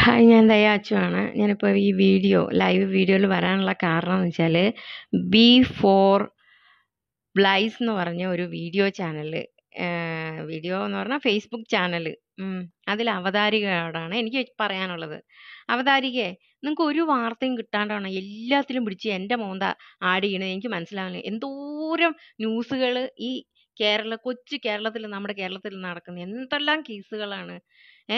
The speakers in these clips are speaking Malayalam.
ഹായ് ഞാൻ ദയ അച്ചുവാണ് ഞാനിപ്പോൾ ഈ വീഡിയോ ലൈവ് വീഡിയോയിൽ വരാനുള്ള കാരണം എന്ന് വെച്ചാൽ ബി ഫോർ ബ്ലൈസ് എന്ന് പറഞ്ഞ ഒരു വീഡിയോ ചാനൽ വീഡിയോ എന്ന് പറഞ്ഞാൽ ഫേസ്ബുക്ക് ചാനൽ അതിൽ അവതാരികയോടാണ് എനിക്ക് പറയാനുള്ളത് അവതാരികയെ നിങ്ങൾക്ക് ഒരു വാർത്തയും കിട്ടാണ്ടാണ് എല്ലാത്തിലും പിടിച്ച് എൻ്റെ മോന്ത ആഡ് ചെയ്യണത് എനിക്ക് മനസ്സിലാവുന്നില്ല എന്തോരം ന്യൂസുകൾ ഈ കേരള കൊച്ചു കേരളത്തിൽ നമ്മുടെ കേരളത്തിൽ നടക്കുന്ന എന്തെല്ലാം കേസുകളാണ് ഏ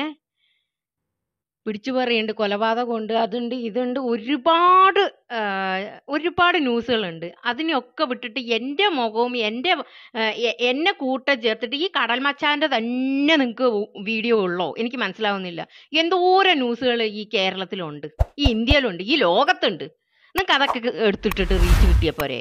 പിടിച്ചുപറിയുണ്ട് കൊലപാതകമുണ്ട് അതുണ്ട് ഇതുണ്ട് ഒരുപാട് ആ, ഒരുപാട് ന്യൂസുകളുണ്ട് അതിനെയൊക്കെ വിട്ടിട്ട് എൻ്റെ മുഖവും എൻ്റെ ആ, എ- എന്നെ കൂട്ടം ചേർത്തിട്ട് ഈ കടൽ മച്ചാൻ്റെ തന്നെ നിങ്ങൾക്ക് വീഡിയോ ഉള്ളോ എനിക്ക് മനസ്സിലാവുന്നില്ല എന്തോരം ന്യൂസുകൾ ഈ കേരളത്തിലുണ്ട് ഈ ഇന്ത്യയിലുണ്ട് ഈ ലോകത്തുണ്ട് നിങ്ങൾക്ക് അതൊക്കെ ക- എടുത്തിട്ടിട്ട് റീച്ച് കിട്ടിയ പോരെ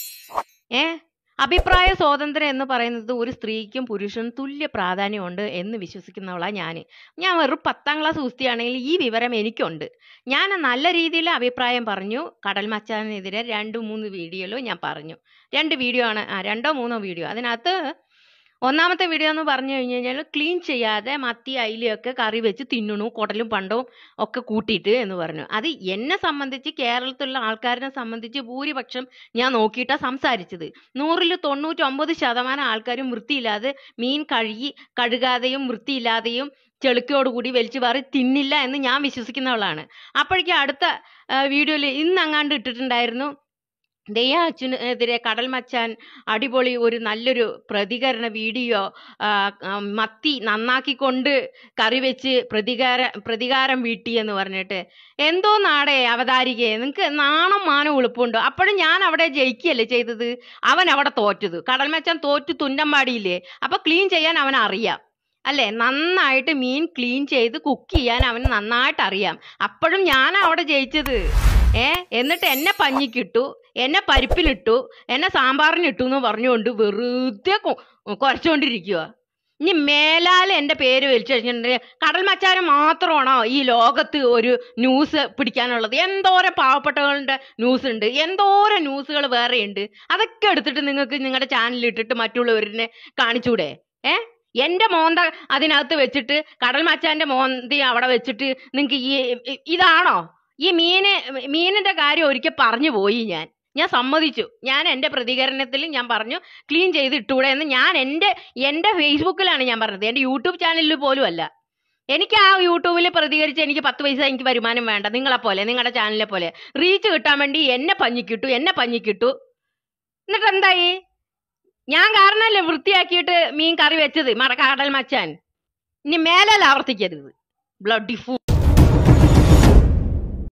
ഏ അഭിപ്രായ സ്വാതന്ത്ര്യം എന്ന് പറയുന്നത് ഒരു സ്ത്രീക്കും പുരുഷനും തുല്യ പ്രാധാന്യമുണ്ട് എന്ന് വിശ്വസിക്കുന്നവളാണ് ഞാൻ ഞാൻ വെറും പത്താം ക്ലാസ് കുസ്തിയാണെങ്കിൽ ഈ വിവരം എനിക്കുണ്ട് ഞാൻ നല്ല രീതിയിൽ അഭിപ്രായം പറഞ്ഞു കടൽ മച്ചാനെതിരെ രണ്ട് മൂന്ന് വീഡിയോയിലും ഞാൻ പറഞ്ഞു രണ്ട് വീഡിയോ ആണ് ആ രണ്ടോ മൂന്നോ വീഡിയോ അതിനകത്ത് ഒന്നാമത്തെ വീഡിയോ എന്ന് പറഞ്ഞു കഴിഞ്ഞു കഴിഞ്ഞാൽ ക്ലീൻ ചെയ്യാതെ മത്തി അയിലയൊക്കെ കറി വെച്ച് തിന്നണു കുടലും പണ്ടവും ഒക്കെ കൂട്ടിയിട്ട് എന്ന് പറഞ്ഞു അത് എന്നെ സംബന്ധിച്ച് കേരളത്തിലുള്ള ആൾക്കാരിനെ സംബന്ധിച്ച് ഭൂരിപക്ഷം ഞാൻ നോക്കിയിട്ടാണ് സംസാരിച്ചത് നൂറിൽ തൊണ്ണൂറ്റൊമ്പത് ശതമാനം ആൾക്കാരും വൃത്തിയില്ലാതെ മീൻ കഴുകി കഴുകാതെയും വൃത്തിയില്ലാതെയും ചെളുക്കയോടുകൂടി വലിച്ചു പാറി തിന്നില്ല എന്ന് ഞാൻ വിശ്വസിക്കുന്നവളാണ് അപ്പോഴേക്കും അടുത്ത വീഡിയോയിൽ ഇന്ന് അങ്ങാണ്ട് ഇട്ടിട്ടുണ്ടായിരുന്നു ദയ അച്ഛനെതിരെ കടൽ മച്ചാൻ അടിപൊളി ഒരു നല്ലൊരു പ്രതികരണ വീഡിയോ ആ, ആ, മത്തി നന്നാക്കിക്കൊണ്ട് കറി വെച്ച് പ്രതികാര പ്രതികാരം വീട്ടി എന്ന് പറഞ്ഞിട്ട് എന്തോ നാടേ അവതാരികയെ നിങ്ങൾക്ക് നാണം മാനം എളുപ്പമുണ്ടോ അപ്പോഴും ഞാൻ അവിടെ ജയിക്കുകയല്ലേ ചെയ്തത് അവൻ അവിടെ തോറ്റത് കടൽ മച്ചാൻ തോറ്റു തുന്നം പാടിയില്ലേ അപ്പൊ ക്ലീൻ ചെയ്യാൻ അവൻ അറിയാം അല്ലേ നന്നായിട്ട് മീൻ ക്ലീൻ ചെയ്ത് കുക്ക് ചെയ്യാൻ അവന് നന്നായിട്ട് അറിയാം അപ്പോഴും ഞാൻ അവിടെ ജയിച്ചത് ഏ എന്നിട്ട് എന്നെ പഞ്ഞിക്കിട്ടു എന്നെ പരിപ്പിലിട്ടു എന്നെ സാമ്പാറിനിട്ടു എന്ന് പറഞ്ഞുകൊണ്ട് വെറുതെ കുറച്ചുകൊണ്ടിരിക്കുക ഇനി മേലാൽ എൻ്റെ പേര് വലിച്ചു കഴിഞ്ഞിട്ടുണ്ടെങ്കിൽ കടൽ മച്ചാന് മാത്രമാണോ ഈ ലോകത്ത് ഒരു ന്യൂസ് പിടിക്കാനുള്ളത് എന്തോരം പാവപ്പെട്ടവരുടെ ന്യൂസ് ഉണ്ട് എന്തോരം ന്യൂസുകൾ വേറെ ഉണ്ട് അതൊക്കെ എടുത്തിട്ട് നിങ്ങൾക്ക് നിങ്ങളുടെ ചാനലിൽ ഇട്ടിട്ട് മറ്റുള്ളവരിനെ കാണിച്ചൂടെ ഏ എന്റെ മോന്ത അതിനകത്ത് വെച്ചിട്ട് കടൽ മച്ചാന്റെ മോന്തി അവിടെ വെച്ചിട്ട് നിങ്ങൾക്ക് ഈ ഇ- ഇതാണോ ഈ മീന് മീനിന്റെ കാര്യം ഒരിക്കൽ പറഞ്ഞു പോയി ഞാൻ ഞാൻ സമ്മതിച്ചു ഞാൻ എൻ്റെ പ്രതികരണത്തിൽ ഞാൻ പറഞ്ഞു ക്ലീൻ ചെയ്ത് ഇട്ടൂടെ എന്ന് ഞാൻ എൻ്റെ എൻ്റെ ഫേസ്ബുക്കിലാണ് ഞാൻ പറഞ്ഞത് എൻ്റെ യൂട്യൂബ് ചാനലിൽ പോലും അല്ല എനിക്ക് ആ യൂട്യൂബിൽ പ്രതികരിച്ച് എനിക്ക് പത്ത് പൈസ എനിക്ക് വരുമാനം വേണ്ട നിങ്ങളെ പോലെ നിങ്ങളുടെ ചാനലിനെ പോലെ റീച്ച് കിട്ടാൻ വേണ്ടി എന്നെ പഞ്ഞിക്കിട്ടു എന്നെ പഞ്ഞിക്കിട്ടു എന്നിട്ട് എന്തായി ഞാൻ കാരണമല്ലേ വൃത്തിയാക്കിയിട്ട് മീൻ കറി വെച്ചത് മട കടൽ മച്ചാൻ ഇനി മേലാൽ ആവർത്തിക്കരുത് ബ്ലഡി ഫൂ